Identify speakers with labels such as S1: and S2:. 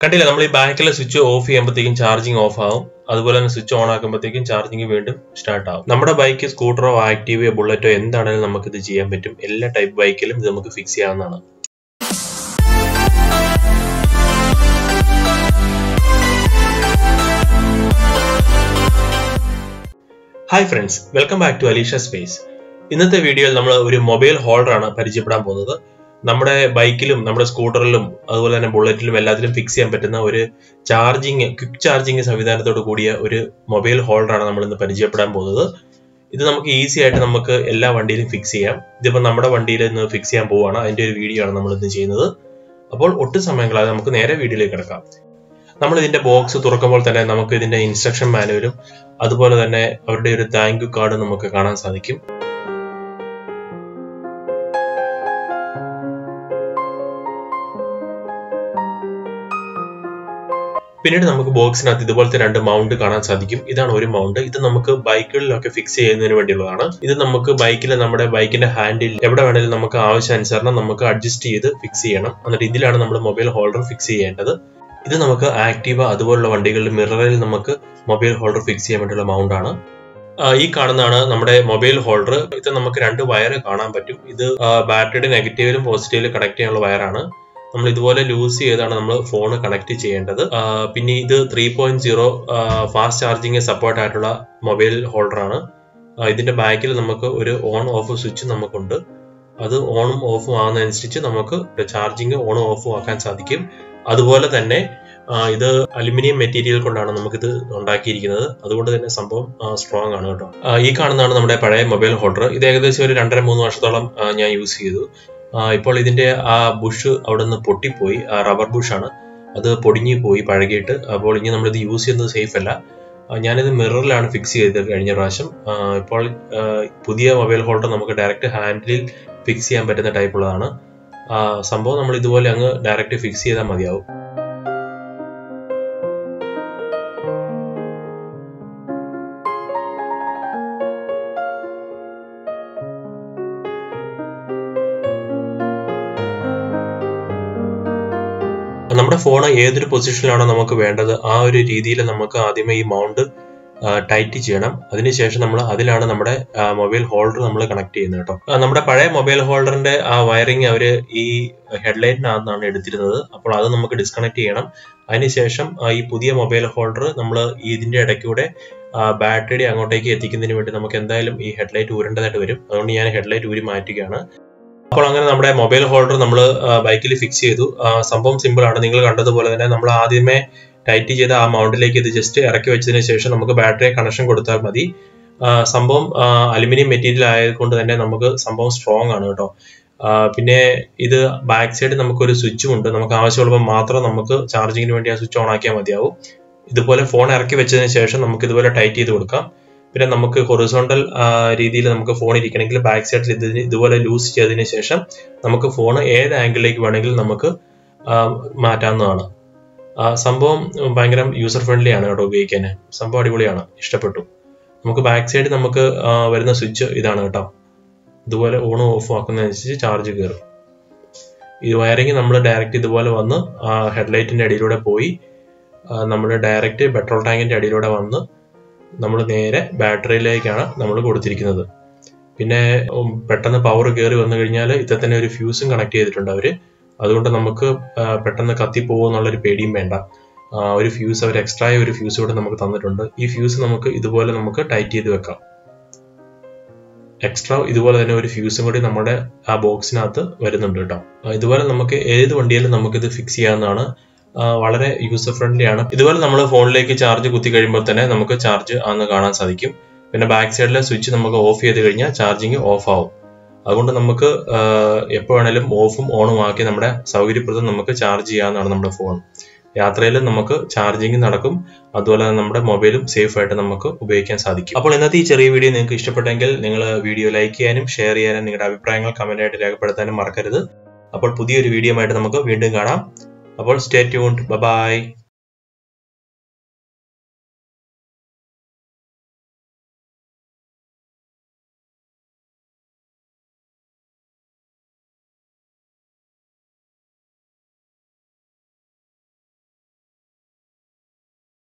S1: കണ്ടില്ല നമ്മൾ ഈ ബാക്കിലെ സ്വിച്ച് ഓഫ് ചെയ്യുമ്പോഴത്തേക്കും ചാർജിങ് ഓഫ് ആവും അതുപോലെ തന്നെ സ്വിച്ച് ഓൺ ആക്കുമ്പോഴത്തേക്കും ചാർജിങ് വീണ്ടും സ്റ്റാർട്ട് ആവും നമ്മുടെ ബൈക്ക് സ്കൂട്ടറോ ആക്റ്റീവയോ ബുള്ളറ്റോ എന്താണെങ്കിലും നമുക്ക് ഇത് ചെയ്യാൻ പറ്റും എല്ലാ ടൈപ്പ് ബൈക്കിലും ഇത് നമുക്ക് ഫിക്സ് ചെയ്യാവുന്നതാണ് hi friends welcome back to Alisha space ഇന്നത്തെ വീഡിയോയിൽ നമ്മൾ ഒരു മൊബൈൽ ഹോൾഡർ ആണ് പരിചയപ്പെടാൻ പോകുന്നത് നമ്മുടെ ബൈക്കിലും നമ്മുടെ സ്കൂട്ടറിലും അതുപോലെ തന്നെ ബുള്ളറ്റിലും എല്ലാത്തിലും ഫിക്സ് ചെയ്യാൻ പറ്റുന്ന ഒരു ചാർജിങ് ക്വിക്ക് ചാർജിങ് സംവിധാനത്തോട് കൂടിയ ഒരു മൊബൈൽ ഹോൾഡർ ആണ് നമ്മൾ ഇന്ന് പരിചയപ്പെടാൻ പോകുന്നത് ഇത് നമുക്ക് ഈസി ആയിട്ട് നമുക്ക് എല്ലാ വണ്ടിയിലും ഫിക്സ് ചെയ്യാം ഇതിപ്പോൾ നമ്മുടെ വണ്ടിയിൽ ഇന്ന് ഫിക്സ് ചെയ്യാൻ പോവുകയാണ് അതിന്റെ ഒരു വീഡിയോ ആണ് നമ്മൾ ഇന്ന് ചെയ്യുന്നത് അപ്പോൾ ഒട്ടും സമയം കളയാതെ നമുക്ക് നേരെ വീഡിയോയിലേക്ക് കിടക്കാം നമ്മൾ ഇതിന്റെ ബോക്സ് തുറക്കുമ്പോൾ തന്നെ നമുക്ക് ഇതിന്റെ ഇൻസ്ട്രക്ഷൻ മാനുവലും അതുപോലെ തന്നെ അവരുടെ ഒരു താങ്ക് യു കാർഡ് നമുക്ക് കാണാൻ സാധിക്കും പിന്നീട് നമുക്ക് ബോക്സിനകത്ത് ഇതുപോലത്തെ രണ്ട് മൗണ്ട് കാണാൻ സാധിക്കും ഇതാണ് ഒരു മൗണ്ട് ഇത് നമുക്ക് ബൈക്കുകളിലൊക്കെ ഫിക്സ് ചെയ്യുന്നതിന് വേണ്ടിയുള്ളതാണ് ഇത് നമുക്ക് ബൈക്കിൽ നമ്മുടെ ബൈക്കിന്റെ ഹാൻഡിൽ എവിടെ വേണമെങ്കിലും നമുക്ക് ആവശ്യാനുസരണം നമുക്ക് അഡ്ജസ്റ്റ് ചെയ്ത് ഫിക്സ് ചെയ്യണം എന്നിട്ട് ഇതിലാണ് നമ്മൾ മൊബൈൽ ഹോൾഡർ ഫിക്സ് ചെയ്യേണ്ടത് ഇത് നമുക്ക് ആക്റ്റീവ അതുപോലുള്ള വണ്ടികളിൽ മിററിൽ നമുക്ക് മൊബൈൽ ഹോൾഡർ ഫിക്സ് ചെയ്യാൻ വേണ്ടിയുള്ള മൗണ്ട് ആണ് ഈ കാണുന്നതാണ് നമ്മുടെ മൊബൈൽ ഹോൾഡർ ഇത് നമുക്ക് രണ്ട് വയർ കാണാൻ പറ്റും ഇത് ബാറ്ററിയുടെ നെഗറ്റീവിലും പോസിറ്റീവിലും കണക്ട് ചെയ്യാനുള്ള വയറാണ് നമ്മൾ ഇതുപോലെ ലൂസ് ചെയ്താണ് നമ്മൾ ഫോൺ കണക്ട് ചെയ്യേണ്ടത് പിന്നെ ഇത് three point zero fast charging support ആയിട്ടുള്ള മൊബൈൽ ഹോൾഡർ ആണ് ഇതിന്റെ ബാക്കിൽ നമുക്ക് ഒരു ഓൺ ഓഫ് സ്വിച്ച് നമുക്കുണ്ട് അത് ഓണും ഓഫും ആകുന്നതനുസരിച്ച് നമുക്ക് ചാർജിങ് ഓണും ഓഫും ആക്കാൻ സാധിക്കും അതുപോലെ തന്നെ ഇത് അലുമിനിയം മെറ്റീരിയൽ കൊണ്ടാണ് നമുക്കിത് ഉണ്ടാക്കിയിരിക്കുന്നത് അതുകൊണ്ട് തന്നെ സംഭവം സ്ട്രോങ് ആണ് കേട്ടോ ഈ കാണുന്നതാണ് നമ്മുടെ പഴയ മൊബൈൽ ഹോൾഡർ ഇത് ഏകദേശം ഒരു രണ്ടര മൂന്ന് വർഷത്തോളം ഞാൻ യൂസ് ചെയ്തു ഇപ്പോൾ ഇതിന്റെ ആ ബുഷ് അവിടെ നിന്ന് പൊട്ടിപ്പോയി ആ റബ്ബർ ബുഷാണ് അത് പൊടിഞ്ഞു പോയി പഴകിയിട്ട് അപ്പോൾ ഇനി നമ്മളിത് യൂസ് ചെയ്യുന്നത് സേഫ് അല്ല ഞാനിത് മിററിലാണ് ഫിക്സ് ചെയ്തത് കഴിഞ്ഞ പ്രാവശ്യം ഇപ്പോൾ പുതിയ മൊബൈൽ ഹോൾഡർ നമുക്ക് ഡയറക്റ്റ് ഹാൻഡിലിൽ ഫിക്സ് ചെയ്യാൻ പറ്റുന്ന ടൈപ്പുള്ളതാണ് സംഭവം നമ്മൾ ഇതുപോലെ അങ്ങ് ഡയറക്റ്റ് ഫിക്സ് ചെയ്താൽ മതിയാവും നമ്മുടെ ഫോൺ ഏതൊരു പൊസിഷനിലാണോ നമുക്ക് വേണ്ടത് ആ ഒരു രീതിയിൽ നമുക്ക് ആദ്യമേ ഈ മൗണ്ട് ടൈറ്റ് ചെയ്യണം അതിനുശേഷം നമ്മൾ അതിലാണ് നമ്മുടെ മൊബൈൽ ഹോൾഡർ നമ്മൾ കണക്ട് ചെയ്യുന്നത് കേട്ടോ നമ്മുടെ പഴയ മൊബൈൽ ഹോൾഡറിന്റെ ആ വയറിങ് അവർ ഈ ഹെഡ്ലൈറ്റിനകത്താണ് എടുത്തിരുന്നത് അപ്പോൾ അത് നമുക്ക് ഡിസ്കണക്ട് ചെയ്യണം അതിനുശേഷം ഈ പുതിയ മൊബൈൽ ഹോൾഡർ നമ്മൾ ഇതിന്റെ ഇടയ്ക്കൂടെ ബാറ്ററി അങ്ങോട്ടേക്ക് എത്തിക്കുന്നതിന് വേണ്ടി നമുക്ക് എന്തായാലും ഈ ഹെഡ്ലൈറ്റ് ഊരേണ്ടതായിട്ട് വരും അതുകൊണ്ട് ഞാൻ ഹെഡ്ലൈറ്റ് ഊരി മാറ്റുകയാണ് അപ്പോൾ അങ്ങനെ നമ്മുടെ മൊബൈൽ ഹോൾഡർ നമ്മൾ ബൈക്കിൽ ഫിക്സ് ചെയ്തു സംഭവം സിമ്പിൾ ആണ് നിങ്ങൾ കണ്ടതുപോലെ തന്നെ നമ്മൾ ആദ്യമേ ടൈറ്റ് ചെയ്ത ആ മൗണ്ടിലേക്ക് ഇത് ജസ്റ്റ് ഇറക്കി വെച്ചതിന് ശേഷം നമുക്ക് ബാറ്ററി കണക്ഷൻ കൊടുത്താൽ മതി സംഭവം അലുമിനിയം മെറ്റീരിയൽ ആയതുകൊണ്ട് തന്നെ നമുക്ക് സംഭവം സ്ട്രോങ് ആണ് കേട്ടോ പിന്നെ ഇത് ബാക്ക് സൈഡ് നമുക്കൊരു സ്വിച്ചും ഉണ്ട് നമുക്ക് ആവശ്യമുള്ളപ്പോൾ മാത്രം നമുക്ക് ചാർജിങ്ങിന് വേണ്ടി ആ സ്വിച്ച് ഓൺ ആക്കിയാൽ മതിയാവും ഇതുപോലെ ഫോൺ ഇറക്കി വെച്ചതിന് ശേഷം നമുക്ക് ഇതുപോലെ ടൈറ്റ് ചെയ്ത് കൊടുക്കാം പിന്നെ നമുക്ക് ഹൊറിസോണ്ടൽ രീതിയിൽ നമുക്ക് ഫോൺ ഇരിക്കണമെങ്കിൽ ബാക്ക് സൈഡിൽ ഇത് ഇതുപോലെ ലൂസ് ചെയ്തതിന് ശേഷം നമുക്ക് ഫോൺ ഏത് ആംഗിളിലേക്ക് വേണമെങ്കിലും നമുക്ക് മാറ്റാവുന്നതാണ് സംഭവം ഭയങ്കര യൂസർ ഫ്രണ്ട്ലി ആണ് കേട്ടോ ഉപയോഗിക്കാൻ സംഭവം അടിപൊളിയാണ് ഇഷ്ടപ്പെട്ടു നമുക്ക് ബാക്ക് സൈഡ് നമുക്ക് വരുന്ന സ്വിച്ച് ഇതാണ് കേട്ടോ ഇതുപോലെ ഓണും ഓഫും ആക്കുന്നതനുസരിച്ച് ചാർജ് കയറും ഈ വയറിങ് നമ്മൾ ഡയറക്റ്റ് ഇതുപോലെ വന്ന് ഹെഡ്ലൈറ്റിന്റെ അടിയിലൂടെ പോയി നമ്മൾ ഡയറക്റ്റ് പെട്രോൾ ടാങ്കിന്റെ അടിയിലൂടെ വന്ന് നമ്മൾ നേരെ ബാറ്ററിയിലേക്കാണ് നമ്മൾ കൊടുത്തിരിക്കുന്നത് പിന്നെ പെട്ടെന്ന് പവർ കയറി വന്നു കഴിഞ്ഞാൽ ഇത്ര തന്നെ ഒരു ഫ്യൂസും കണക്ട് ചെയ്തിട്ടുണ്ട് അവര് അതുകൊണ്ട് നമുക്ക് പെട്ടെന്ന് കത്തിപ്പോകും എന്നുള്ളൊരു പേടിയും വേണ്ട ഒരു ഫ്യൂസ് അവർ എക്സ്ട്രാ ഒരു ഫ്യൂസ് കൂടെ നമുക്ക് തന്നിട്ടുണ്ട് ഈ ഫ്യൂസ് നമുക്ക് ഇതുപോലെ നമുക്ക് ടൈറ്റ് ചെയ്ത് വെക്കാം എക്സ്ട്രാ ഇതുപോലെ തന്നെ ഒരു ഫ്യൂസും കൂടി നമ്മുടെ ആ ബോക്സിനകത്ത് വരുന്നുണ്ട് കേട്ടോ ഇതുപോലെ നമുക്ക് ഏത് വണ്ടിയിലും നമുക്കിത് ഫിക്സ് ചെയ്യാവുന്നതാണ് വളരെ യൂസർ ഫ്രണ്ട്ലി ആണ് ഇതുപോലെ നമ്മൾ ഫോണിലേക്ക് ചാർജ് കുത്തി കഴിയുമ്പോൾ തന്നെ നമുക്ക് ചാർജ് ആണെന്ന് കാണാൻ സാധിക്കും പിന്നെ ബാക്ക് സൈഡിലെ സ്വിച്ച് നമുക്ക് ഓഫ് ചെയ്ത് കഴിഞ്ഞാൽ ചാർജിങ് ഓഫ് ആവും അതുകൊണ്ട് നമുക്ക് എപ്പോൾ വേണേലും ഓഫും ഓണും ആക്കി നമ്മുടെ സൗകര്യപ്രദം നമുക്ക് ചാർജ് ചെയ്യാവുന്നതാണ് നമ്മുടെ ഫോൺ യാത്രയിൽ നമുക്ക് ചാർജിങ് നടക്കും അതുപോലെ തന്നെ നമ്മുടെ മൊബൈലും സേഫ് ആയിട്ട് നമുക്ക് ഉപയോഗിക്കാൻ സാധിക്കും അപ്പോൾ ഇന്നത്തെ ഈ ചെറിയ വീഡിയോ നിങ്ങൾക്ക് ഇഷ്ടപ്പെട്ടെങ്കിൽ നിങ്ങൾ വീഡിയോ ലൈക്ക് ചെയ്യാനും ഷെയർ ചെയ്യാനും നിങ്ങളുടെ അഭിപ്രായങ്ങൾ കമന്റ് ആയിട്ട് രേഖപ്പെടുത്താനും മറക്കരുത് അപ്പോൾ പുതിയൊരു വീഡിയോ ആയിട്ട് നമുക്ക് വീണ്ടും കാണാം അപ്പോൾ സ്റ്റേ ട്യൂൺഡ് ബൈ